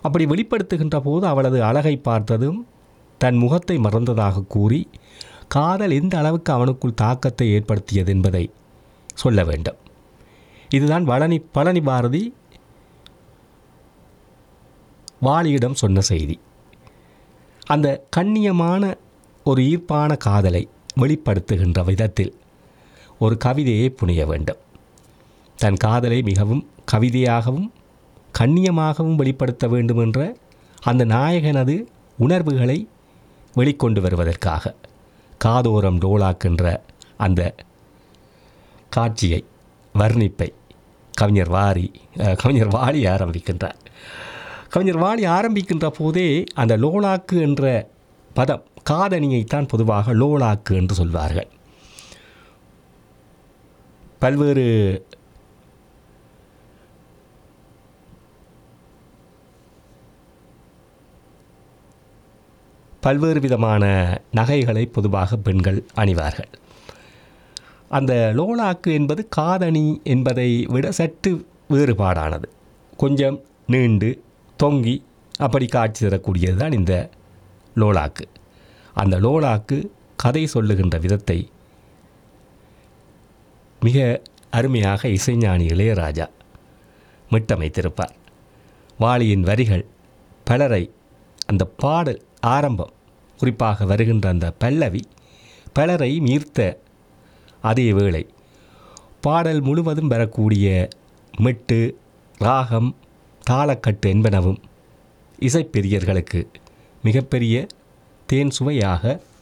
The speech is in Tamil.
அப்படி வெளிப்படுத்துகின்ற போது அவளது அழகை பார்த்ததும் தன் முகத்தை மறந்ததாக கூறி காதல் எந்த அளவுக்கு அவனுக்குள் தாக்கத்தை ஏற்படுத்தியது என்பதை சொல்ல வேண்டும் இதுதான் பழனி பழனி பாரதி வாலியிடம் சொன்ன செய்தி அந்த கண்ணியமான ஒரு ஈர்ப்பான காதலை வெளிப்படுத்துகின்ற விதத்தில் ஒரு கவிதையை புனிய வேண்டும் தன் காதலை மிகவும் கவிதையாகவும் கண்ணியமாகவும் வெளிப்படுத்த வேண்டும் என்ற அந்த நாயகனது உணர்வுகளை வெளிக்கொண்டு வருவதற்காக காதோரம் டோலாக்கின்ற அந்த காட்சியை வர்ணிப்பை கவிஞர் வாரி அஹ், கவிஞர் வாலி ஆரம்பிக்கின்றார் கவிஞர் வாலி ஆரம்பிக்கின்ற போதே அந்த லோலாக்கு என்ற பதம் காதணியைத்தான் பொதுவாக லோலாக்கு என்று சொல்வார்கள் பல்வேறு பல்வேறு விதமான நகைகளை பொதுவாக பெண்கள் அணிவார்கள் அந்த லோலாக்கு என்பது காதணி என்பதை விட சற்று வேறுபாடானது கொஞ்சம் நீண்டு தொங்கி அப்படி காட்சி தரக்கூடியது தான் இந்த லோலாக்கு அந்த லோலாக்கு கதை சொல்லுகின்ற விதத்தை மிக அருமையாக இசைஞானி இளையராஜா மிட்டமைத்திருப்பார் வாலியின் வரிகள் பலரை அந்த பாடல் ஆரம்பம் குறிப்பாக வருகின்ற அந்த பல்லவி பலரை ஈர்த்த அதே வேளை பாடல் முழுவதும் வரக்கூடிய மெட்டு ராகம் தாளக்கட்டு என்பனவும் இசைப்பிரியர்களுக்கு மிகப்பெரிய தேன் சுவையாக